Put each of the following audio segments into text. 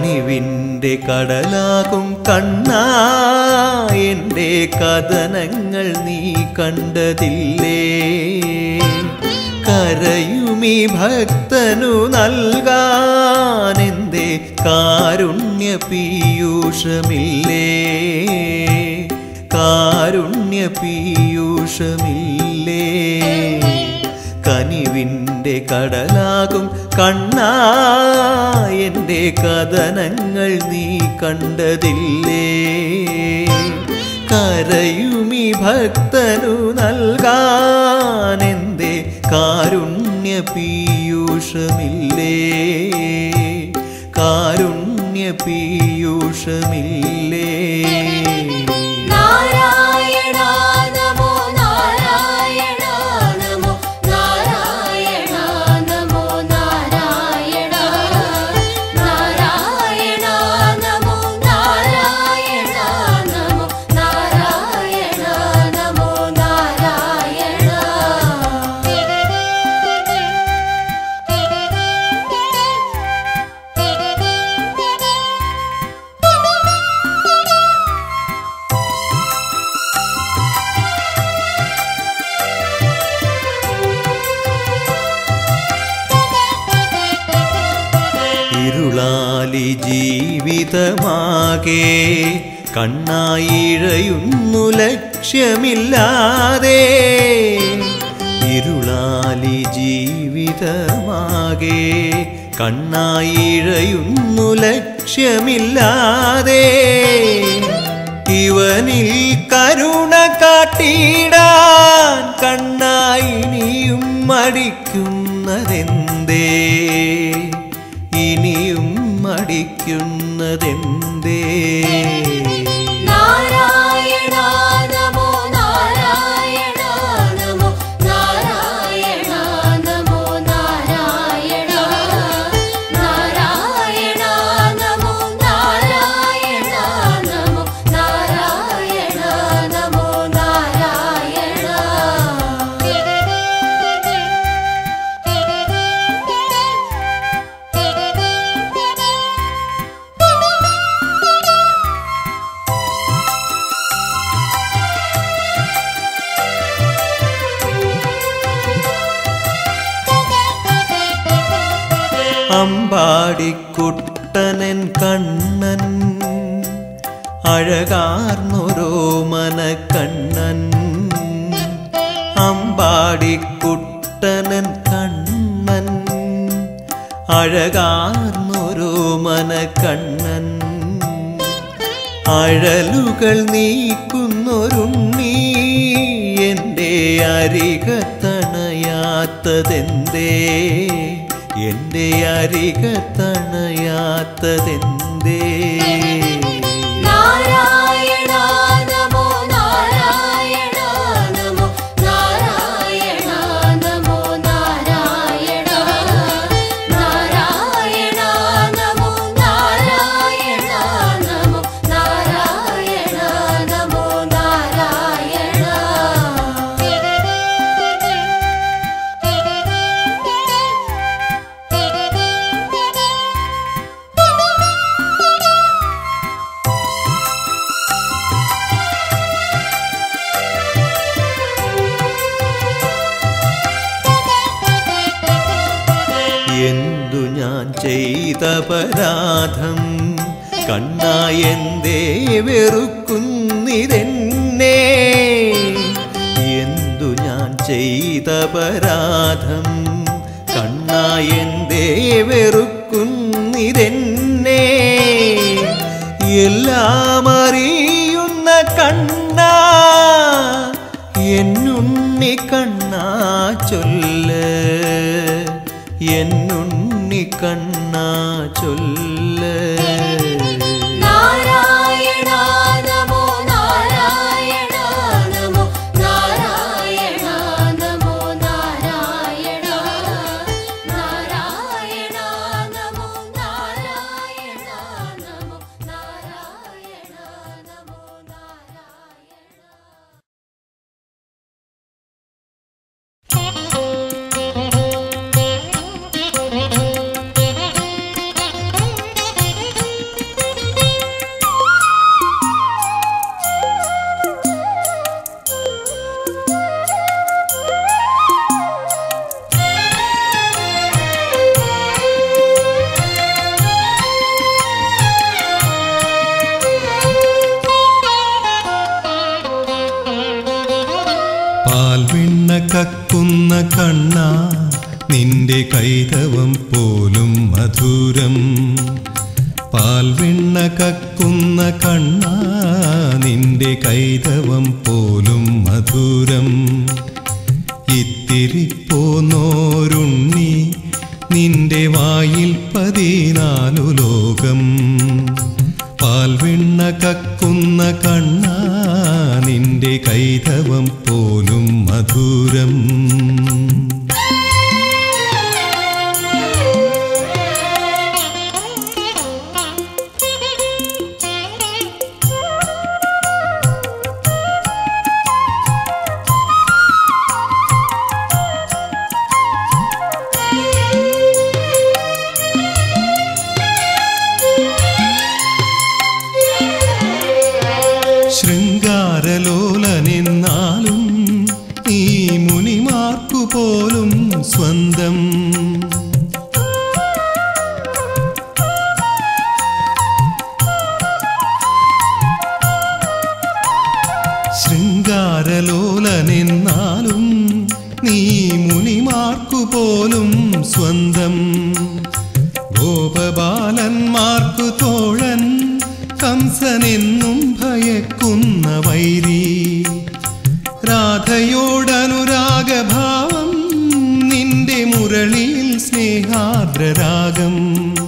കനിവിൻ്റെ കടലാകും കണ്ണാ എൻ്റെ കഥനങ്ങൾ നീ കണ്ടതില്ലേ കരയുമി ഭക്തനു നൽകാനെന്തേ കാരുണ്യ പീയൂഷമില്ലേ കാരുണ്യ പീയൂഷമില്ലേ കനിവിൻ്റെ കടലാകും കണ്ണാ എൻ്റെ കഥനങ്ങൾ നീ കണ്ടതില്ലേ കരയുമി ഭക്തനു നൽകാനെന്തേ കാരുണ്യ പീയൂഷമില്ലേ കാരുണ്യ പീയൂഷമില്ലേ നാരായണ നമോ നാരായണ നമോ നാരായണ നമോ നാരായണ നാരായണ നമോ നാരായണ നമോ നാരായണ നമോ ഇരുളാലി ജീവിതമാകെ കണ്ണായിഴയുന്നു ലക്ഷ്യമില്ലാതെ ഇരുളാലി ജീവിതമാകെ കണ്ണായിഴയുന്നു ലക്ഷ്യമില്ലാതെ ഇവനിൽ കരുണ കാട്ടിടാൻ കണ്ണായിനിയും മടിക്കുന്നതെന്തേ ഇനിയും മടിക്കുന്നതെന്തേ നാരായണ നമോ നാരായണ നമോ നാരായണ നമോ നാരായണ നാരായണ നമോ നാരായണ നമോ നാരായണ നമോ അമ്പാടിക്കുട്ടനൻ കണ്ണൻ അഴകാർന്നൊരോ മനക്കണ്ണൻ അമ്പാടിക്കുട്ടനൻ കണ്ണൻ അഴകാർന്നൊരോ മനക്കണ്ണൻ അഴലുകൾ നീക്കുന്നൊരുണ്ണി എൻ്റെ അരികത്തണയാത്തതെന്തേ എൻ്റെ അരികത്തണയാത്തതെന്തേ നാരായണ നമോ നാരായണ നമോ നാരായണ നമോ നാരായണ നാരായണ നമോ നാരായണ നമോ നാരായണ നമോ എന്തു ഞാൻ ചെയ്തപരാധം കണ്ണായെന്തേ വെറുക്കുന്നിതെന്നെ എന്തു ഞാൻ ചെയ്തപരാധം കണ്ണായെന്തേ വെറുക്കുന്നിതെന്നെ എല്ലാം അറിയുന്ന കണ്ണാ എന്നുണ്ണി കണ്ണാ ചൊല്ല് എന്നുണ്ണി കണ്ണാ ചൊല്ല് നാരായണ നമോ നാരായണ നമോ നാരായണ നമോ നാരായണ നാരായണ നമോ നാരായണ നമോ നാരായണ നമോ നാരായണ Thank you. കക്കുന്ന കണ്ണ നിന്റെ കൈതവം പോലും മധുരം പാൽവെണ്ണ കക്കുന്ന കണ്ണ നിന്റെ കൈതവം പോലും മധുരം ഇത്തിരി പോന്നോരുണ്ണി നിന്റെ വായിൽ പതിനാലു ലോകം പാൽവെണ്ണ കക്കുന്ന കണ്ണ നിന്റെ കൈതവം പോലും മധുരം ശൃംഗാരലോലനെന്നാലും ഈ മുനിമാർക്കു പോലും സ്വന്തം ശൃംഗാരലോലനെന്നാലും നീ മുനിമാർക്കു പോലും സ്വന്തം ഗോപബാലന്മാർക്കു തോഴൻ കംസനെന്നും ഭയക്കുന്ന വൈരി രാധയോടനുരാഗഭാവം നിന്റെ മുരളിയിൽ സ്നേഹാർദ്രരാഗം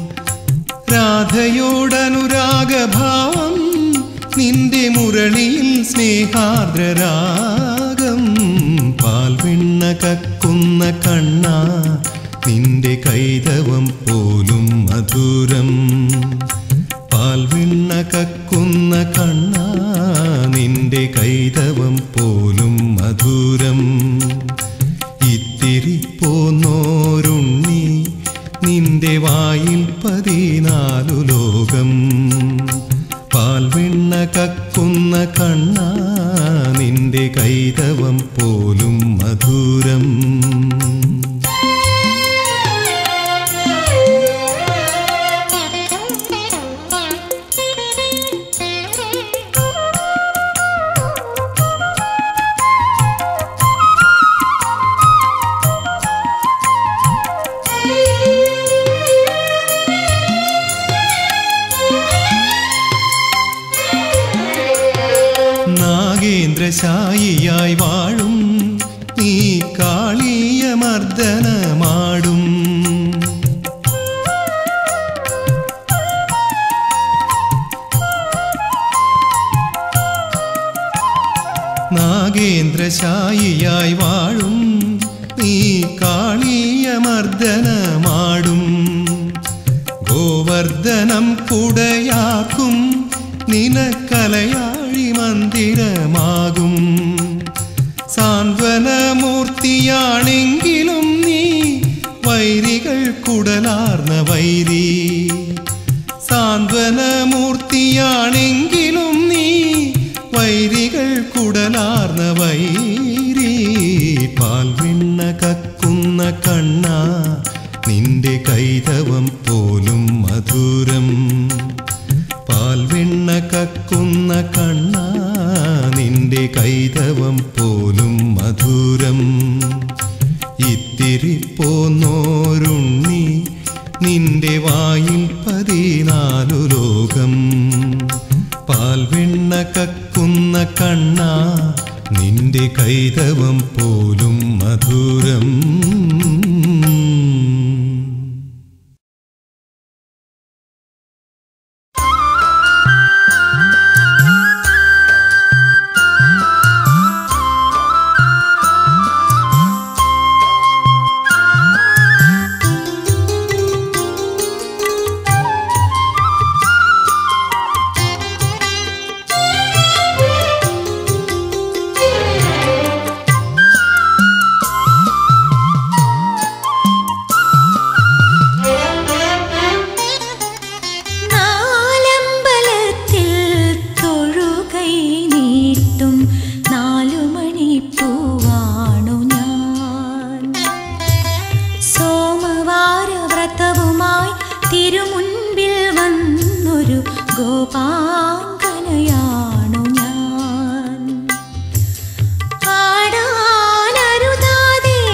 രാധയോടനുരാഗഭാവം നിന്റെ മുരളിയിൽ സ്നേഹാർദ്രരാഗം പാൽവെണ്ണ കക്കുന്ന കണ്ണ നിന്റെ കൈതവം പോലും മധുരം പാൽവെണ്ണ കക്കുന്ന കണ്ണ നിന്റെ കൈതവം പോലും മധുരം ഇത്തിരി പോന്നോരുണ്ണി നിന്റെ വായിൽ പതിനാലു ലോകം പാൽവെണ്ണ കക്കുന്ന കണ്ണ നിന്റെ കൈതവം പോലും മധുരം നാഗേന്ദ്രശായിയായി വാഴും നീ കാളീയ മർദ്ദനമാടും നാഗേന്ദ്രശായിയായി വാഴും നീ കാളീയ മർദ്ദനമാടും ഗോവർദ്ധനം കുടയാക്കും നിനക്കലയാഴി മന്ദിരമാകും സാന്ത്വനമൂർത്തിയാണെങ്കിലും നീ വൈരികൾ കുടലാർന്ന വൈരി സാന്ത്വനമൂർത്തിയാണെങ്കിലും നീ വൈരികൾ കുടലാർന്ന വൈരി പാൽവെണ്ണ കക്കുന്ന കണ്ണ നിന്റെ കൈതവം പോലും മധുരം പാൽവെണ്ണ കക്കുന്ന കണ്ണ നിന്റെ കൈതവം പോലും മധുരം ഇത്തിരി പോന്നോരുണ്ണി നിന്റെ വായിൽ പതിനാലു ലോകം പാൽവെണ്ണ കക്കുന്ന കണ്ണ നിന്റെ കൈതവം പോലും മധുരം നാലമ്പലത്തിൽ തൊഴുകൈ നീട്ടും നാലുമണി പൂവാണു ഞാൻ സോമവാര വ്രതവുമായി തിരുമുൻപിൽ വന്നൊരു ഗോപാങ്കനയാണു ഞാൻ ആടാനരുതാതെ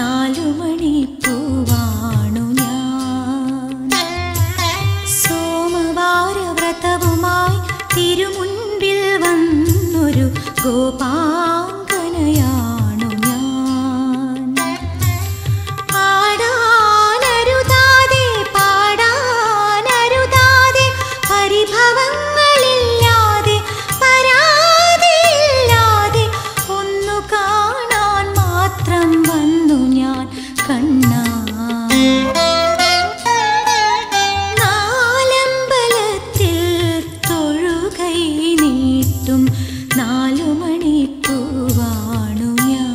നാലുമണി പൂവാണു ഞാൻ സോമവാരവ്രതവുമായി തിരുമുൻപിൽ വന്നൊരു ഗോപാങ്കനയാണു ഞാൻ ആടാനരുതാതെ പാടാനരുതാതെ പരിഭവങ്ങളില്ലാതെ പരാതിയില്ലാതെ ഒന്നു കാണാൻ മാത്രം വന്നു ഞാൻ കണ്ണാ നാലമ്പലത്തിൽ തൊഴുകൈ നീട്ടും നാലുമണി പൂവാണു ഞാൻ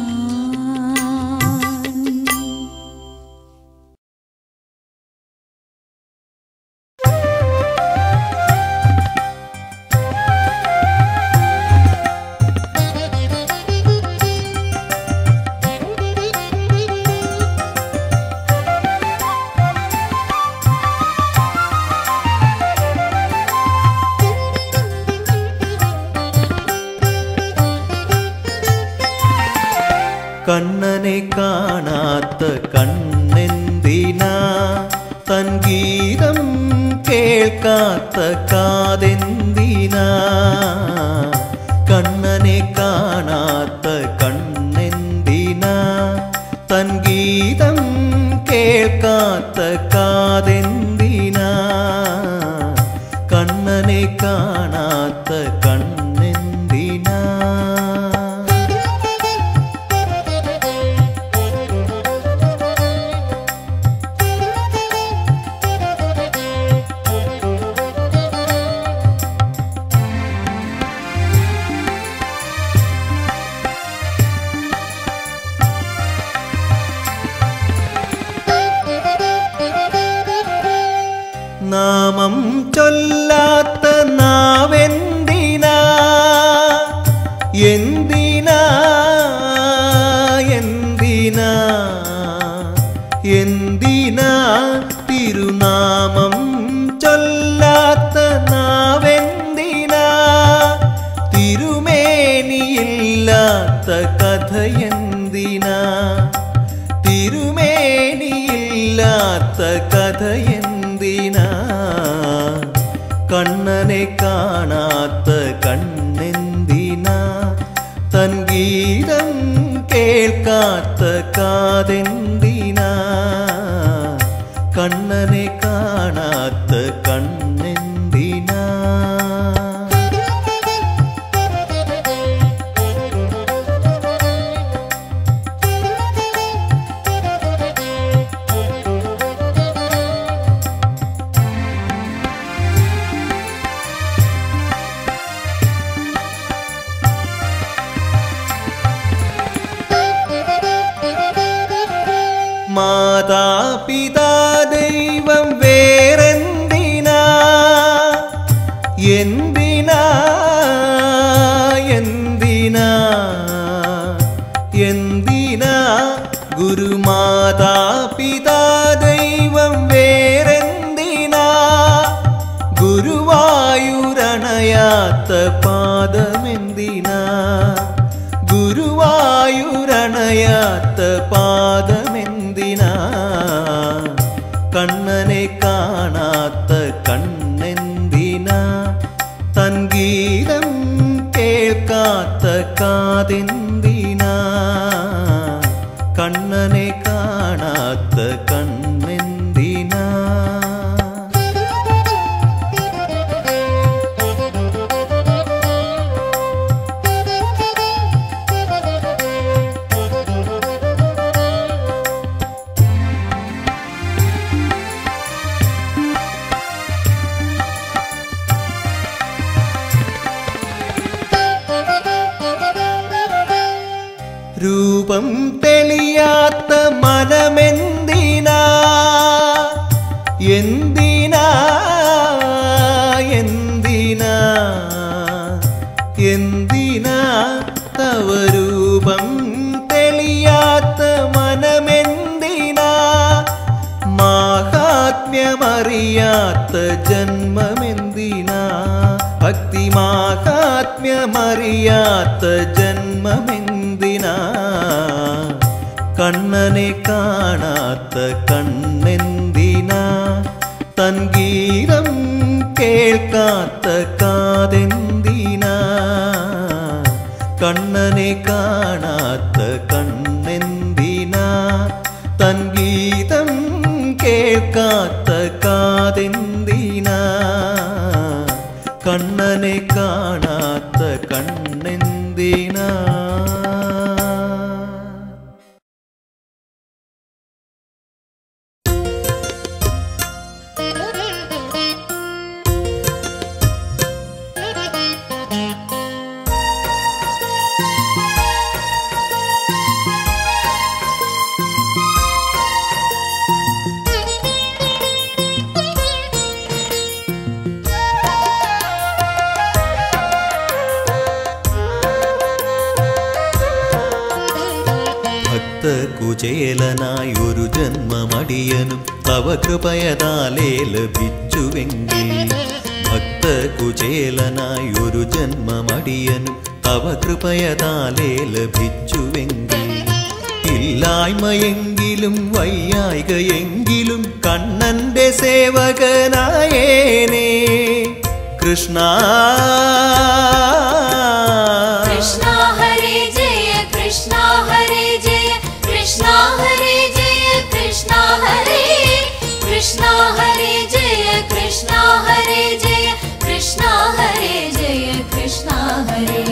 കണ്ണനെ കാണാത്ത കണ്ണെന്തിനാ തൻ ഗീതം കേൾക്കാത്ത കാതെന്തിനാ കണ്ണനെ കാണാത്ത കണ്ണെന്തിനാ തൻ ഗീതം കേൾക്കാത്ത കാതെന്തിനാ കണ്ണനെ കാണാത്ത കണ്ണെന്തിനാ നാമം ചൊല്ലാത്ത നാവെന്തിനാ എന്തിനാ എന്തിനാ എന്തിനാ തിരുനാമം ചൊല്ലാത്ത നാവെന്തിനാ തിരുമേനിയില്ലാത്ത കഥയെന്തിനാ തിരുമേനിയില്ലാത്ത കഥയെന്തിനാ കണ്ണനെ കാണാത്ത കണ്ണെന്തിനാ തൻ ഗീതം കേൾക്കാത്ത കാതെന്തിനാ കണ്ണനെ കാണാത്ത കണ്ണെന്തിനാ മാതാപിതാ ദൈവം വേറെന്തിനാ എന്തിനാ എന്തിനാ എന്തിനാ ഗുരുമാതാപിതാ ദൈവം വേറെന്തിനാ ഗുരുവായൂരണയാത്ത പാദമെന്തിനാ ഗുരുവായൂരണയാത്ത പാദമെന്തിനാ കണ്ണനെ കാണാത്ത കണ്ണെന്തിനാ തൻ ഗീതം കേൾക്കാത്ത കാതെന്തിനാ കണ്ണനെ കാണാത്ത കണ്ണെന്തിനാ രൂപം തെളിയാത്ത മനമെന്തിനാ എന്തിനാ എന്തിനാ എന്തിനാ തവ രൂപം തെളിയാത്ത മനമെന്തിനാ മാഹാത്മ്യമറിയാത്ത ജന്മമെന്തിനാ ഭക്തി മാഹാത്മ്യമറിയാത്ത ജന്മമെന്തിനാ കണ്ണനെ കാണാത്ത കണ്ണെന്തിനാ തൻ ഗീതം കേൾക്കാത്ത കാതെന്തിനാ കണ്ണനെ കാണാത്ത കണ്ണെന്തിനാ തൻ ഗീതം കേൾക്കാത്ത കാതെന്തിനാ കണ്ണനെ കാണാത്ത കണ്ണെന്തിനാ ഭക്ത കുചേലനായി ഒരു ജന്മമടിയനും തവ കൃപയതാലേ ലഭിച്ചുവെങ്കിൽ ഭക്ത കുചേലനായി ഒരു ജന്മമടിയനും തവ കൃപയതാലേ ലഭിച്ചുവെങ്കിൽ ഇല്ലായ്മയെങ്കിലും വയ്യായികയെങ്കിലും കണ്ണന്റെ സേവകനായേനേ കൃഷ്ണ കൃഷ്ണ ഹരേ ജയ കൃഷ്ണ ഹരേ ജയ കൃഷ്ണ ഹരേ ജയ കൃഷ്ണ ഹരേ കൃഷ്ണ ഹരേ ജയ കൃഷ്ണ ഹരേ ജയ കൃഷ്ണ ഹരേ ജയ കൃഷ്ണ ഹരേ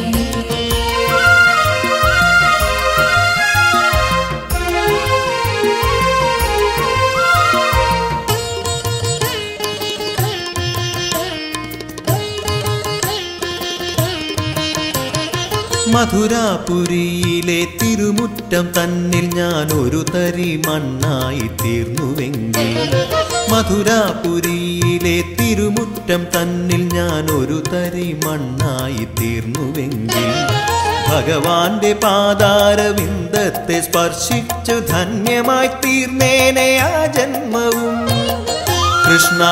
മധുരാപുരിയിലെ തിരുമുറ്റം തന്നിൽ ഞാൻ ഒരു തരി മണ്ണായി തീർന്നുവെങ്കിൽ മധുരാപുരിയിലെ തിരുമുറ്റം തന്നിൽ ഞാൻ ഒരു തരി മണ്ണായി തീർന്നുവെങ്കിൽ ഭഗവാന്റെ പാതാരവിന്ദത്തെ സ്പർശിച്ചു ധന്യമായി തീർന്നേനെ ആ ജന്മവും കൃഷ്ണ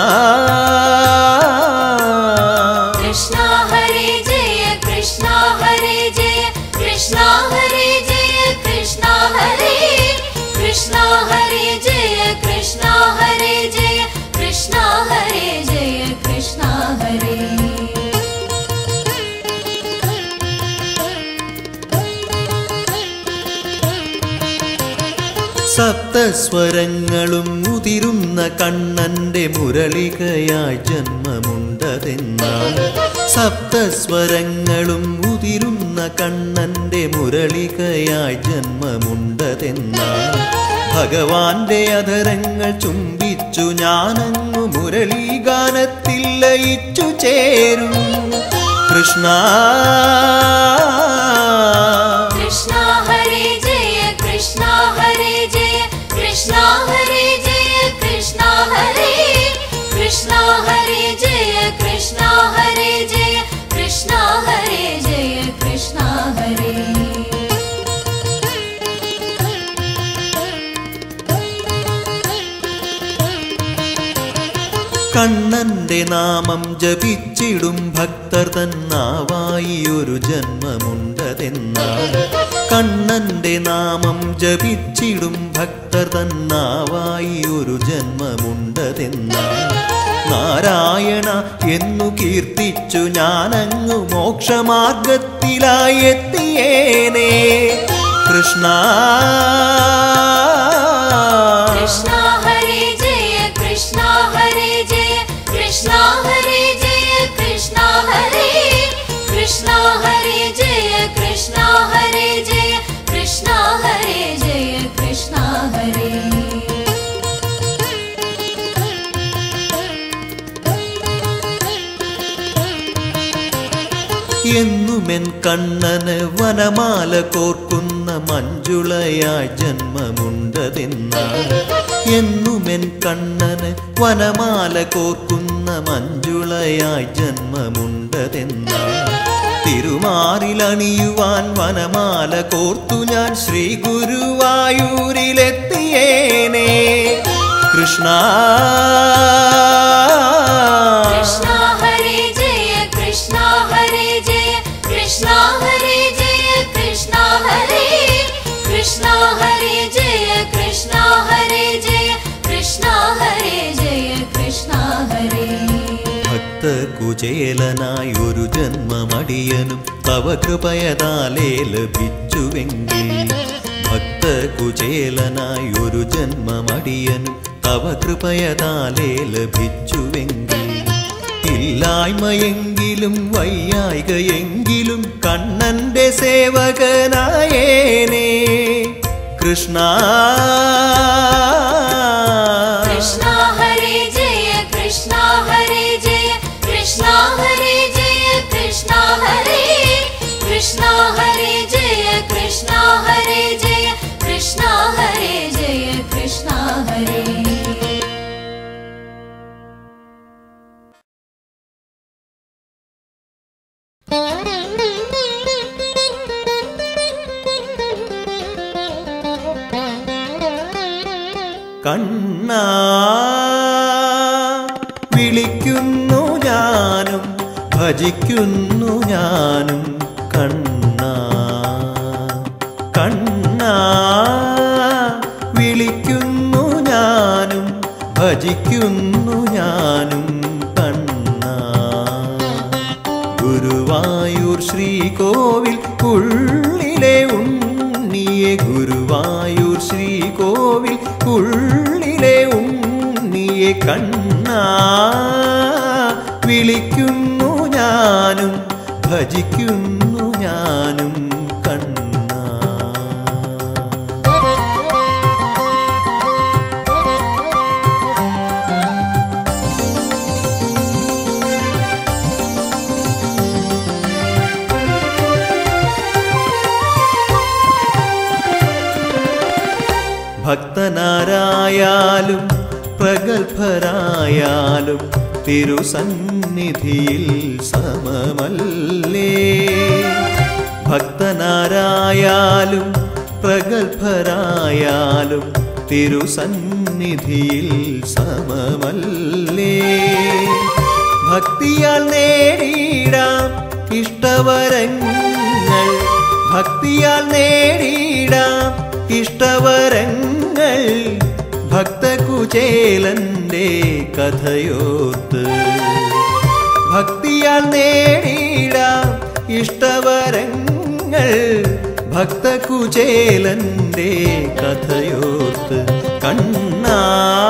കൃഷ്ണ ഹരേ ജയ കൃഷ്ണ ഹരേ ജയ കൃഷ്ണ ഹരേ ജയ കൃഷ്ണ ഹരേ കൃഷ്ണ ഹരേ ജയ കൃഷ്ണ ഹരേ ജയ കൃഷ്ണ ഹരേ ജയ കൃഷ്ണ ഹരേ സപ്തസ്വരങ്ങളും മുതിരുന്ന കണ്ണന്റെ മുരളികയായി ജന്മമുണ്ടതെന്നാൽ സപ്തസ്വരങ്ങളും മുതിരുന്ന കണ്ണന്റെ മുരളികയായി ജന്മമുണ്ടതെന്നാൽ ഭഗവാന്റെ അധരങ്ങൾ ചുംബിച്ചു ഞാനങ്ങു മുരളീഗാനത്തിൽ ലയിച്ചു ചേരും കൃഷ്ണ കൃഷ്ണ ഹരേ ജയ കൃഷ്ണ ഹരേ ജയ കൃഷ്ണ ഹരേ ജയ കൃഷ്ണ ഹരേ കൃഷ്ണ ഹരേ ജയ കൃഷ്ണ ഹരേ ജയ കൃഷ്ണ ഹരേ ജയ കൃഷ്ണ ഹരേ കണ്ണന്റെ നാമം ജപിച്ചിടും ഭക്തർ തന്നാവായി ഒരു ജന്മമുണ്ടതെന്നാൽ കണ്ണന്റെ നാമം ജപിച്ചിടും ഭക്തർ തന്നാവായി ഒരു ജന്മമുണ്ടതെന്നാൽ നാരായണ എന്നു കീർത്തിച്ചു ഞാനങ്ങു മോക്ഷമാർഗത്തിലായി എത്തിയേനേ കൃഷ്ണ കൃഷ്ണ ഹരേ ജയ കൃഷ്ണ ഹരേ ജയ കൃഷ്ണ ഹരേ ജയ കൃഷ്ണ ഹരേ കൃഷ്ണ ഹരേ ജയ കൃഷ്ണ ഹരേ ജയ കൃഷ്ണ ഹരേ ജയ കൃഷ്ണ ഹരേ എന്നുമെൻ കണ്ണന് വനമാല കോർക്കുന്ന മഞ്ജുളയായി ജന്മമുണ്ടതെന്നാൽ എന്നുമെൻ കണ്ണന് വനമാല കോർക്കുന്ന മഞ്ജുളയായി ജന്മമുണ്ടതെന്നാൽ തിരുമാറിലണിയുവാൻ വനമാല കോർത്തു ഞാൻ ശ്രീ ഗുരുവായൂരിലെത്തിയേനേ കൃഷ്ണ കൃഷ്ണ ഹരേ ജയ കൃഷ്ണ ഹരേ ജയ കൃഷ്ണ ഹരേ ജയ കൃഷ്ണ ഹരേ കൃഷ്ണ ഹരേ ജയ കൃഷ്ണ ഭക്തകുചേലനായി ഒരു ജന്മമടിയനും തവ കൃപയതാലേ ലഭിച്ചുവെങ്കിൽ ഭക്തകുചേലനായി ഒരു ജന്മമടിയനും തവ കൃപയതാലേ ലഭിച്ചുവെങ്കിൽ ഇല്ലായ്മയെങ്കിലും വയ്യായികയെങ്കിലും കണ്ണന്റെ സേവകനായേനേ കൃഷ്ണ കൃഷ്ണ ഹരേ ജയ കൃഷ്ണ ഹരേ ജയ കൃഷ്ണ ഹരേ ജയ കൃഷ്ണ ഹരേ കൃഷ്ണ ഹരേ ജയ കൃഷ്ണ ഹരേ ജയ കൃഷ്ണ ഹരേ ജയ കൃഷ്ണ ഹരേ കണ്ണ വിളിക്കുന്നു ഞാനും ഭജിക്കുന്നു ഞാനും കണ്ണ കണ്ണ വിളിക്കുന്നു ഞാനും ഭജിക്കുന്നു ഞാനും കണ്ണ ഗുരുവായൂർ ശ്രീകോവിൽ ഉള്ളിലെ ഉണ്ണിയെ ഗുരുവായൂർ ശ്രീകോവിൽ ഉള്ളിലെ ഉണ്ണിയെ കണ്ണ വിളിക്കുന്നു ഞാനും ഭജിക്കുന്നു ഞാനും കണ്ണ ഭക്തനാരായാലും പ്രഗത്ഭരായാലും തിരുസന്നിധിയിൽ സമമല്ലേ ഭക്തനാരായാലും പ്രഗത്ഭരായാലും തിരുസന്നിധിയിൽ സമമല്ലേ ഭക്തിയാൽ നേടിയിടാം ഇഷ്ടവരങ്ങൾ ഭക്തിയാൽ നേടിയിടാം ഇഷ്ടവരങ്ങൾ ഭക്തകുചേലന്റെ കഥയോത്ത് ഭക്തിയാൽ നേടിയിടാം ഇഷ്ടവരങ്ങൾ ഭക്തകുചേലന്റെ കഥയോത്ത് കണ്ണാ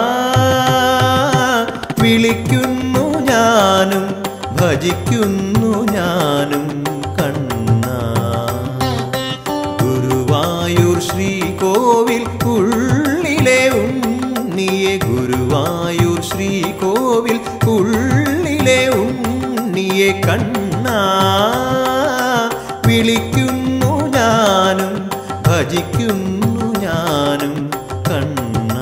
വിളിക്കുന്നു ഞാനും ഭജിക്കുന്നു ഞാനും കണ്ണാ ഗുരുവായൂർ ശ്രീകോവിൽ ഉള്ളിലെ ഉണ്ണിയെ ഗുരുവായൂർ ശ്രീകോവിൽ ഉള്ളിലെ ഉണ്ണിയെ കണ്ണാ വിളിക്കുന്നു ഞാനും ഭജിക്കുന്നു ഞാനും കണ്ണാ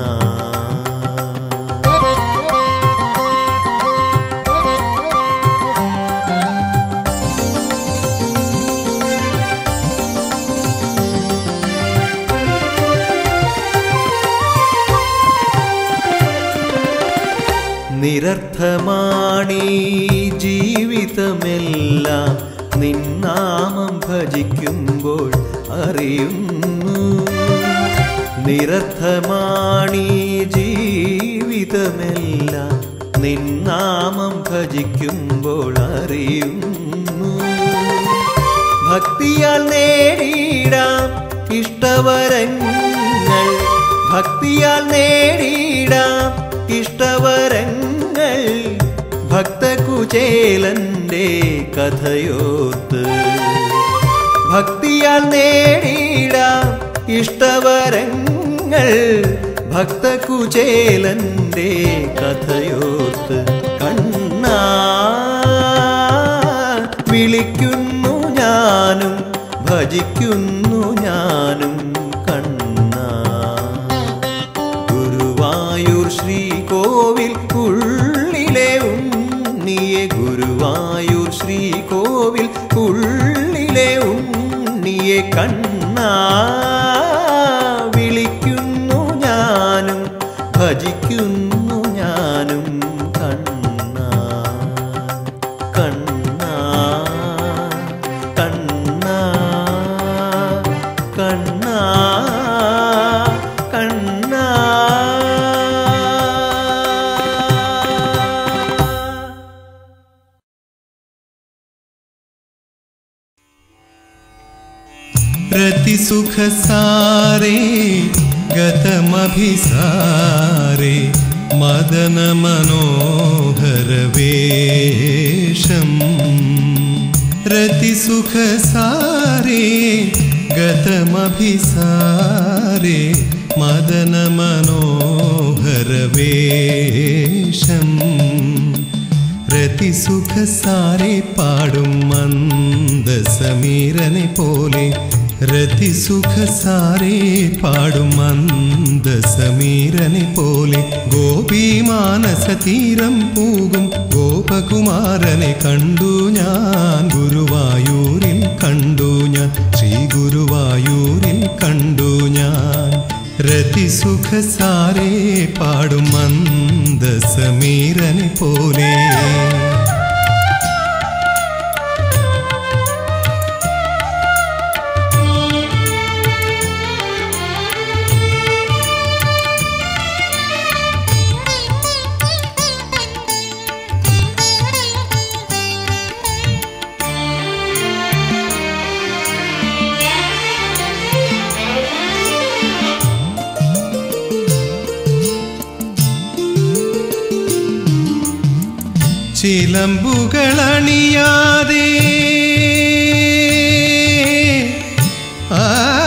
നിരർത്ഥമാണീ ജീവിതമെല്ലാം നിന്നാമം ഭജിക്കുമ്പോൾ അറിയുന്നു നിരർത്ഥമാണീ ജീവിതമെല്ലാം നിന്നാമം ഭജിക്കുമ്പോൾ അറിയുന്നു ഭക്തിയാൽ നേടിയിടാം ഇഷ്ടവരങ്ങൾ ഭക്തിയാൽ നേടിയിടാം ഇഷ്ടവരങ്ങൾ ഭക്തകുചേലന്റെ കഥയോത്ത് ഭക്തിയാൽ നേടിയിടാം ഇഷ്ടവരങ്ങൾ ഭക്തകുചേലന്റെ കഥയോത്ത് കണ്ണാ വിളിക്കുന്നു ഞാനും ഭജിക്കുന്നു ഞാനും കണ്ണാ ഗുരുവായൂർ ശ്രീകോവിൽ ഉള്ളിലെ ഉണ്ണിയെ ഗുരുവായൂർ ശ്രീകോവിൽ ഉള്ളിലെ ഉണ്ണിയെ കണ്ണാ വിളിക്കുന്നു ഞാനും ഭജിക്കുന്നു ഞാനും കണ്ണാ കണ്ണാ കണ്ണാ കണ്ണാ रतिसुखसारे गतमभिसारे मदनमनोहरवेशम् रतिसुखसारे गतमभिसारे मदनमनोहरवेशम् രതിസുഖസാരെ പാടും മന്ദസമീരനെ പോലെ രതിസുഖസാരെ പാടും മന്ദസമീരനെ പോലെ ഗോപീമാനസ തീരം പൂകും ഗോപകുമാരനെ കണ്ടു ഞാൻ ഗുരുവായൂരിൽ കണ്ടു ഞാൻ ശ്രീ ഗുരുവായൂരിൽ കണ്ടു ഞാൻ രതിസുഖസാരെ പാടും മന്ദസമീരനെ പോലെ ചിലമ്പുകളണിയാതെ ആ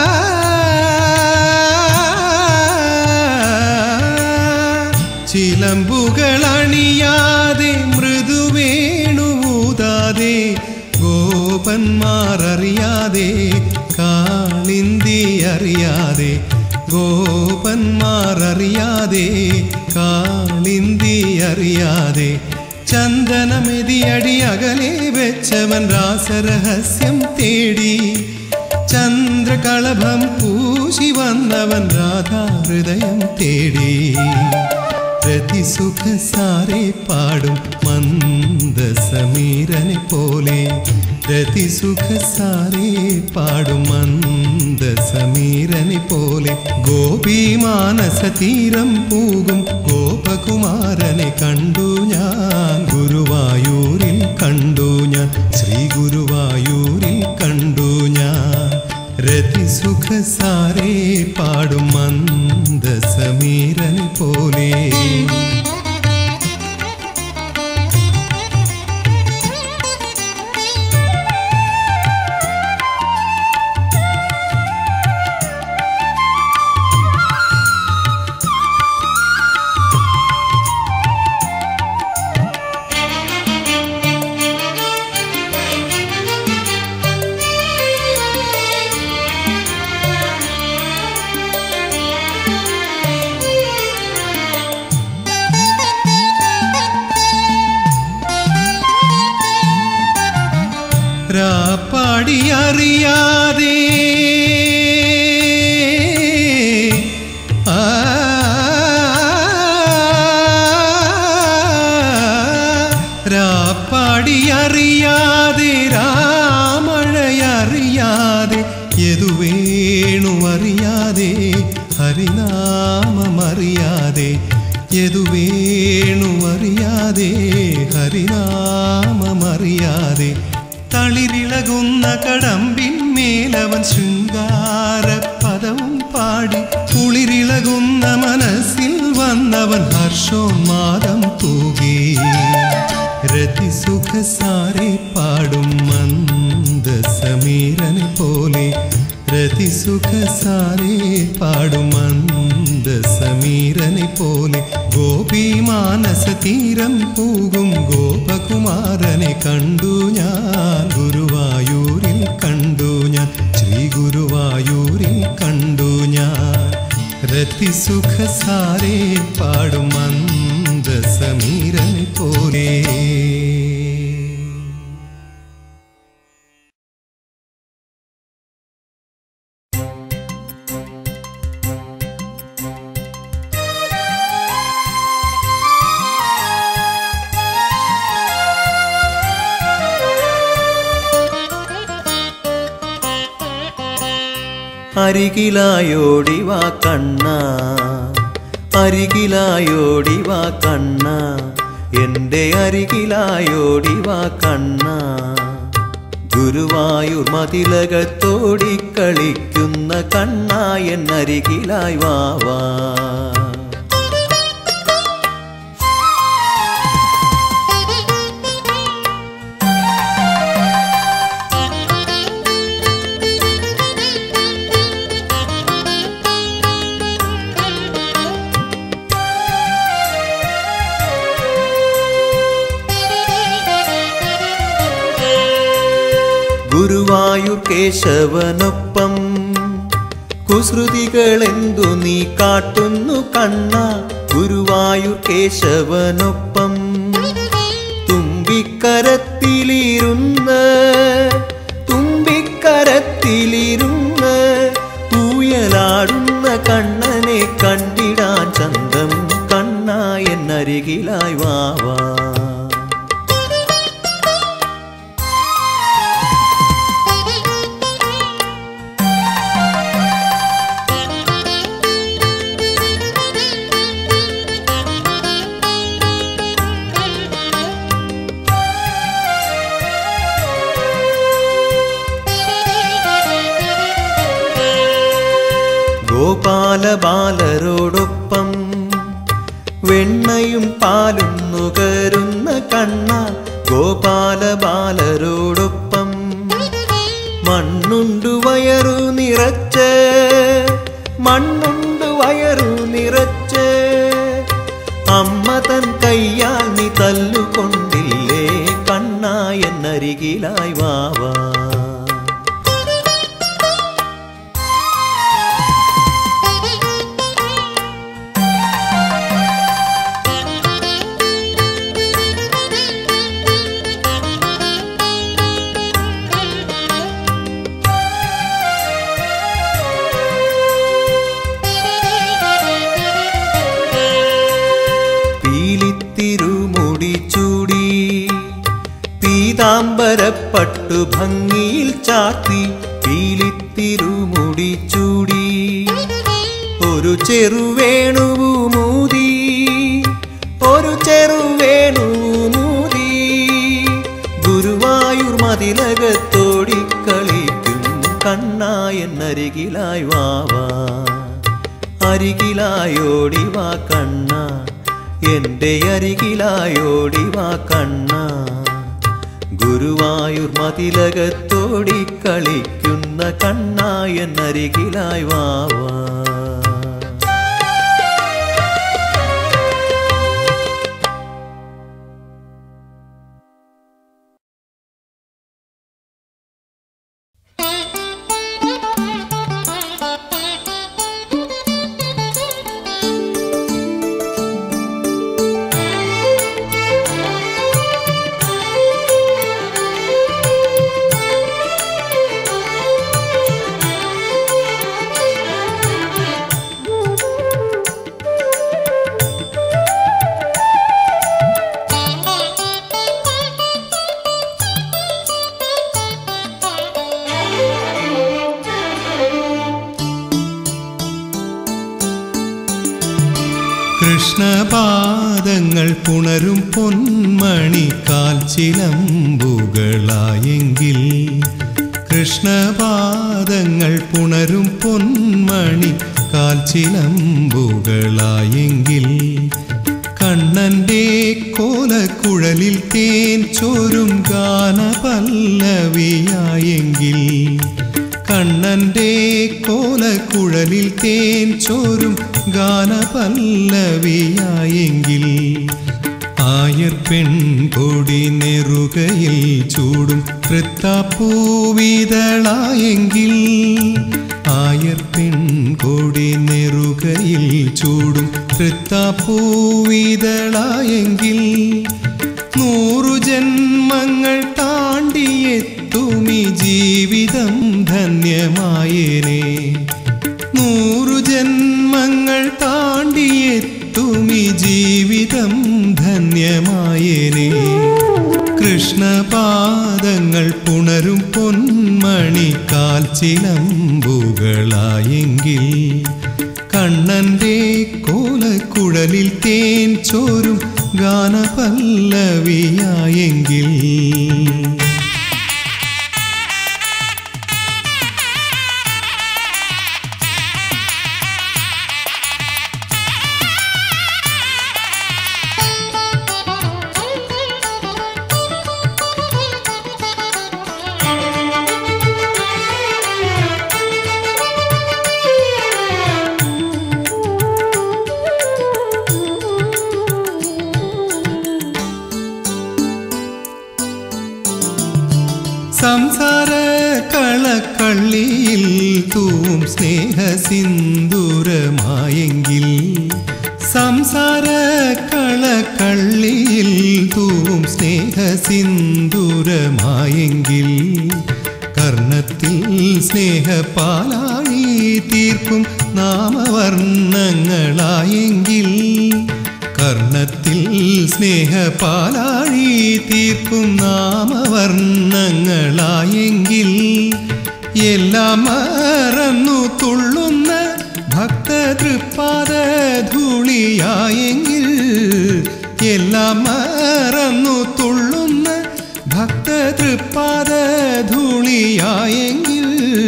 ചിലമ്പുകളണിയാതെ മൃദുവേണുകൂതാതെ ഗോപന്മാർ അറിയാതെ കാളിന്തി അറിയാതെ ഗോപന്മാർ അറിയാതെ കാളിന്തി അറിയാതെ ചന്ദനമെതിയടി അകലെ വെച്ചവൻ രാസരഹസ്യം തേടി ചന്ദ്രകളഭം പൂശി വന്നവൻ രാധാഹൃദയം തേടി രതിസുഖസാരെ പാടും മന്ദസമീരനെ പോലെ രതിസുഖസാരെ പാടും മന്ദസമീരനെ പോലെ ഗോപീമാനസ തീരം പൂകും ഗോപകുമാരനെ കണ്ടു ഞാൻ ഗുരുവായൂരിൽ കണ്ടു ഞാൻ ശ്രീ ഗുരുവായൂരിൽ കണ്ടു ഞാൻ രതിസുഖസാരെ പാടും മന്ദസമീരനെ പോലെ രാപ്പാടി അറിയാതെ ആ, രാപ്പാടി അറിയാതെ രാമഴയറിയാതെ യദുവേണു അറിയാതെ ഹരിനാമമറിയാതെ യദുവേണു അറിയാതെ ഹരിനാമമറിയാതെ തളിരിളകുന്ന കടമ്പിന്മേലവൻ ശൃംഗാര പദവും പാടി കുളിരിളകുന്ന മനസ്സിൽ വന്നവൻ ഹർഷോന്മാദം തൂകി രതിസുഖസാരെ പാടും മന്ദസമീരനെ പോലെ രതിസുഖസാരെ പാടും മന്ദസമീരനെ പോലെ ഗോപീമാനസ തീരം പൂകും ഗോപകുമാരനെ കണ്ടു ഞാൻ ഗുരുവായൂരിൽ കണ്ടു ഞാൻ ശ്രീ ഗുരുവായൂരിൽ കണ്ടു ഞാൻ രതിസുഖസാരെ പാടും മന്ദസമീരനെ പോലെ അരികിലായോടി വാ കണ്ണ അരികിലായോടി വാ കണ്ണ എൻ്റെ അരികിലായോടി വാ കണ്ണ ഗുരുവായൂർ മതിലകത്തോടിക്കളിക്കുന്ന കണ്ണായൻ അരികിലായി വാവാ ഗുരുവായൂർ കേശവനൊപ്പം കുസൃതികളെന്തു നീ കാട്ടുന്നു കണ്ണ ഗുരുവായൂർ കേശവനൊപ്പം തുമ്പിക്കരത്തിലിരുന്ന് തുമ്പിക്കരത്തിലിരുന്ന് ഊയലാടുന്ന കണ്ണനെ കണ്ടിടാൻ ചന്തം കണ്ണ എന്നരികിലായി വാവാ ഗോപാലബാലരോടൊപ്പം വെണ്ണയും പാലും നുകരുന്ന കണ്ണ ഗോപാലബാലരോടൊപ്പം മണ്ണുണ്ടു വയറു നിറച്ച് മണ്ണുണ്ടു വയറു നിറച്ച് അമ്മ തൻ കയ്യാൽ നീ തല്ലുകൊണ്ടില്ലേ കണ്ണ എന്നരികിലായി വാവാ പീലിത്തിരുമുടി ചൂടി പീതാംബരപ്പട്ടു ഭംഗിയിൽ ചാത്തി പീലിത്തിരുമുടി ചൂടി ഒരു ചെറുവേണുമൂതി ഒരു ചെറുവേണുമൂതി ഗുരുവായൂർ മതിലകത്തോടി കളിക്കും കണ്ണായെന്നരികിലായി വാവാ അരികിലായോടി വാ കണ്ണ എന്റെ അരികിലായോടി വാ കണ്ണ ഗുരുവായൂർ മതിലകത്തോടി കളിക്കുന്ന കണ്ണ എന്നരികിലായി വാവാ കൃഷ്ണപാദങ്ങൾ പുണരും പൊന്മണി കാൽച്ചിലമ്പുകളായെങ്കിൽ കൃഷ്ണപാദങ്ങൾ പുണരും പൊന്മണി കാൽച്ചിലമ്പുകളായെങ്കിൽ കണ്ണന്റെ കോലക്കുഴലിൽ തേൻ ചോരും ഗാനപല്ലവിയായെങ്കിൽ കണ്ണന്റെ കോലക്കുഴലിൽ തേൻ ചോരും ഗാനപല്ലവിയായെങ്കിൽ ആയർ പെൺകൊടി നെറുകയിൽ ചൂടും തൃത്താപ്പൂവിതളായെങ്കിൽ ആയർ പെൺകൊടി നെറുകയിൽ ചൂടും തൃത്താപ്പൂവിതളായെങ്കിൽ നൂറു ജന്മങ്ങൾ താണ്ടിയെത്തുമി ജീവിതം ധന്യമായേനെ നൂറു ജന്മങ്ങൾ താണ്ടിയെത്തുമി ജീവിതം ധന്യമായേനെ കൃഷ്ണപാദങ്ങൾ പുണരും പൊന്മണി കാൽച്ചിലമ്പുകളായെങ്കിൽ കണ്ണന്റെ കോലക്കുഴലിൽ തേൻ ചോരും ഗാനപല്ലവിയായെങ്കിൽ കള്ളിയിൽ തൂവും സ്നേഹ സിന്ദൂരമായെങ്കിൽ സംസാര കളക്കള്ളിയിൽ തൂവും സ്നേഹ സിന്ദൂരമായെങ്കിൽ കർണത്തിൽ സ്നേഹപാലാഴി തീർക്കും നാമവർണ്ണങ്ങളായെങ്കിൽ കർണത്തിൽ സ്നേഹപാലാഴി തീർക്കും നാമവർണ്ണങ്ങളായെങ്കിൽ എല്ലാം മറന്നു തുള്ളുന്ന ഭക്തതൃപ്പാദ ധൂളിയായെങ്കിൽ എല്ലാം മറന്നു തുള്ളുന്ന ഭക്തതൃപ്പാദ ധൂളിയായെങ്കിൽ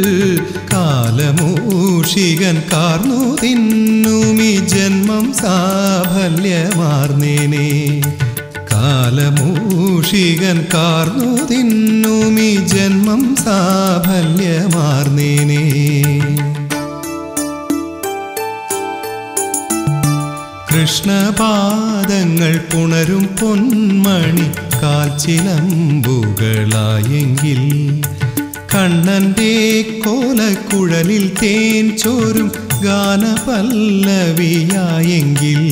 കാലമൂഷികൻ കാർന്നു തിന്നുമി ജന്മം സാഫല്യമാർന്നേനെ കാലമൂഷികൻ കാർന്നു തിന്നുമി ജന്മം സാഫല്യമാർന്നേനെ കൃഷ്ണപാദങ്ങൾ പുണരും പൊന്മണി കാൽച്ചിലമ്പുകളായെങ്കിൽ കണ്ണന്റെ കോലക്കുഴലിൽ തേൻ ചോരും ഗാനപല്ലവിയായെങ്കിൽ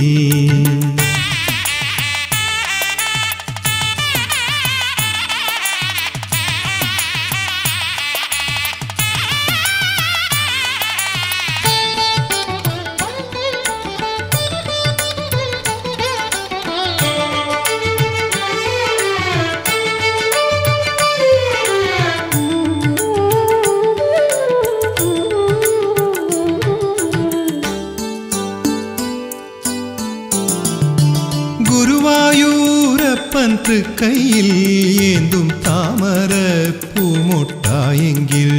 ഗുരുവായൂരപ്പൻ തൃക്കൈയിൽ ഏന്തും താമര പൂമൊട്ടായെങ്കിൽ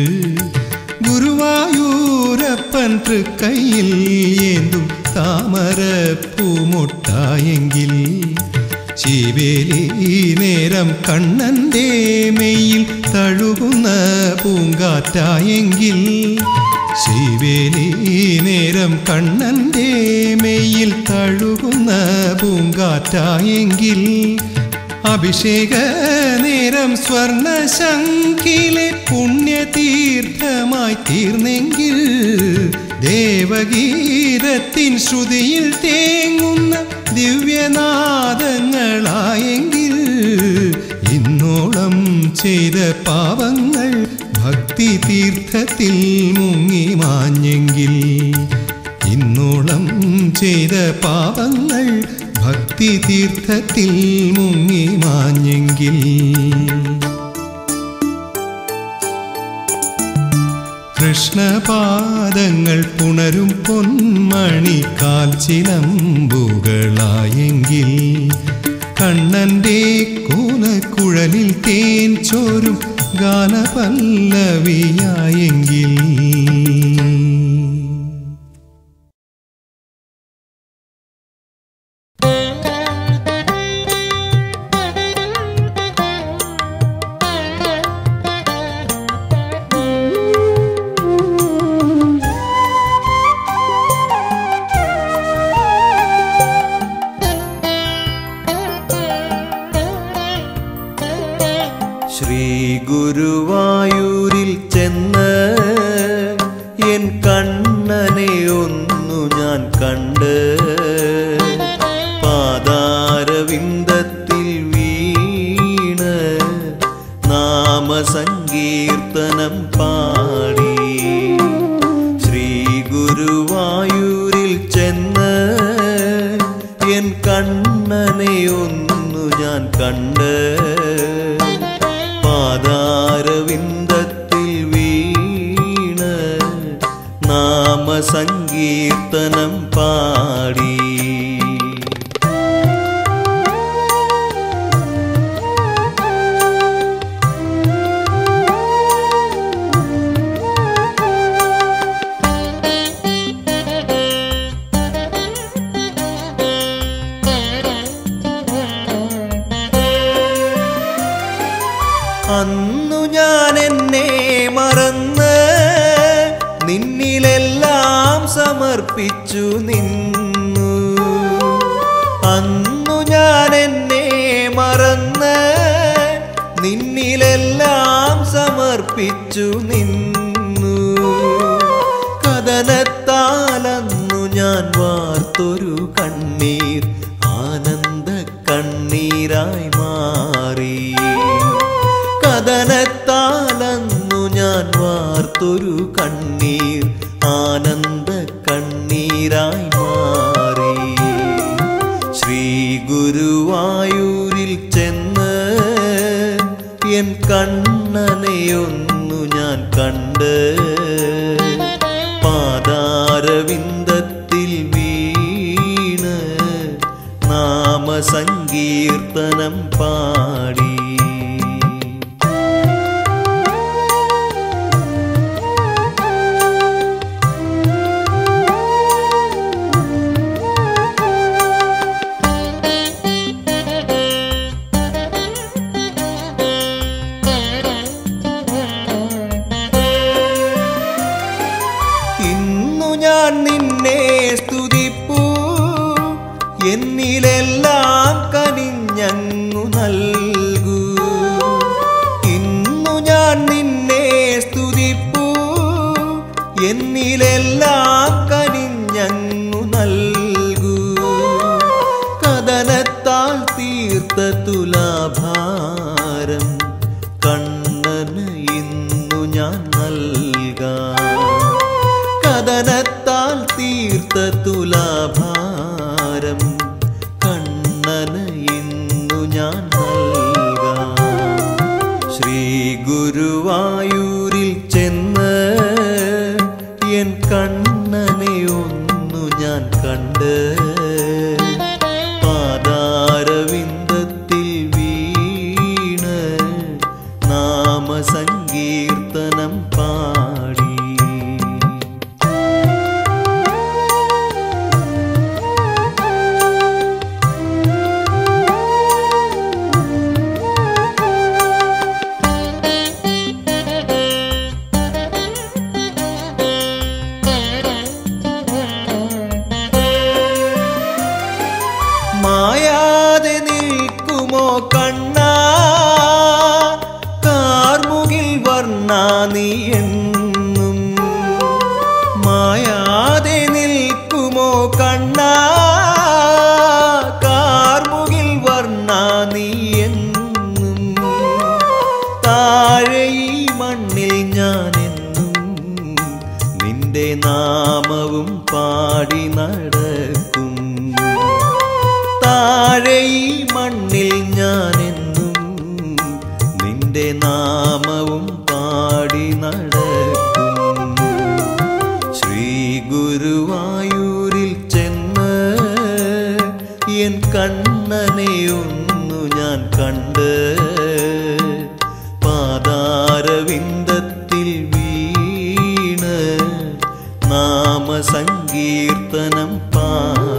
ഗുരുവായൂരപ്പൻ തൃക്കൈയിൽ ഏന്തും താമര പൂമൊട്ടായെങ്കിൽ ശിവേലി നേരം കണ്ണന്റെ മെയ്യിൽ തഴുകുന്ന പൂങ്കാറ്റായെങ്കിൽ ശിവേലി നേരം കണ്ണന്റെ മെയ്യിൽ തഴുകുന്ന പൂങ്കാറ്റായെങ്കിൽ അഭിഷേക നേരം സ്വർണശങ്കിലെ പുണ്യതീർത്ഥമായി തീർന്നെങ്കിൽ ദേവഗീതത്തിൻ ശ്രുതിയിൽ തേങ്ങുന്ന ദിവ്യനാദങ്ങളായെങ്കിൽ ഇന്നോളം ചെയ്ത പാപങ്ങൾ ഭക്തി തീർത്ഥത്തിൽ മുങ്ങി മാഞ്ഞെങ്കിൽ ഇന്നോളം ചെയ്ത പാപങ്ങൾ ഭക്തി തീർത്ഥത്തിൽ മുങ്ങി മാഞ്ഞെങ്കിൽ കൃഷ്ണപാദങ്ങൾ പുണരും പൊന്മണി കാൽച്ചിലമ്പുകളായെങ്കിൽ കണ്ണന്റെ കോലക്കുഴലിൽ തേൻ ചോരും ഗാനപല്ലവിയായെങ്കിൽ ശ്രീ ഗുരുവായൂരിൽ ചെന്ന് എൻ കണ്ണനെ ഒന്നു ഞാൻ കണ്ട് പാതാരവിന്ദത്തിൽ വീണ് നാമസങ്കീർത്തനം പാടി ശ്രീ ഗുരുവായൂരിൽ ചെന്ന് എൻ കണ്ണനെ ഒന്നു ഞാൻ കണ്ട് പാതാരവിന്ദത്തിൽ വീണ് നാമസങ്കീർത്തനം പാടി അന്നു ഞാൻ എന്നെ മറന്ന് നിന്നിലെല്ലാം സമർപ്പിച്ചു നിന്നു അന്നു ഞാൻ എന്നെ മറന്ന് നിന്നിലെല്ലാം സമർപ്പിച്ചു നിന്നു വാർത്തൊരു കണ്ണീർ ആനന്ദ കണ്ണീരായി മാറി കഥനത്താലന്നു ഞാൻ വാർത്തൊരു കണ്ണീർ ആനന്ദ കണ്ണീരായി മാറി ശ്രീ ഗുരുവായൂരിൽ ചെന്ന് എൻ കണ്ണനെയൊന്നു ഞാൻ കണ്ട് പാതാരവിന്ദത്തിൽ വീണ് നാമസങ്കീർത്തനം പാടി ഇന്നു ഞാൻ നിന്നെ സ്തുതിപ്പൂ എന്നിലെല്ലാം കനിഞ്ഞങ്ങു നൽകൂ ഇന്നു ഞാൻ നിന്നെ സ്തുതിപ്പൂ എന്നിലെല്ലാം കനിഞ്ഞങ്ങു നൽകൂ കഥനത്താൽ തീർത്ത തുലാഭാരം കണ്ണന് ഇന്നു ഞാൻ നൽകാം കഥനത്താൽ തീർത്ത തുലാഭാരം കണ്ണന് ഇന്നു ഞാൻ നൽകാം ശ്രീ ഗുരുവായൂരിൽ ചെന്ന് എൻ കണ്ണനെ ഒന്നു ഞാൻ കണ്ട് പാതാരവിന്ദത്തിൽ വീണ് നാമസങ്കീർത്തനം പാടി മായാതെ നിൽക്കുമോ കണ്ണ കാർമുകിൽ വർണ്ണ നീ എന്നും മായാതെ നിൽക്കുമോ കണ്ണ കാർമുകിൽ വർണ്ണ നീ എന്നും താഴെ ഈ മണ്ണിൽ ഞാനെന്നും നിന്റെ നാമവും പാടി നടക്കും താഴെ ഈ മണ്ണിൽ ഞാനെന്നും നിന്റെ നാമവും പാടി നടക്കും ശ്രീ ഗുരുവായൂരിൽ ചെന്ന് എൻ കണ്ണനെ ഒന്നു ഞാൻ കണ്ട് പാതാരവിന്ദത്തിൽ വീണ് നാമസങ്കീർത്തനം പാടി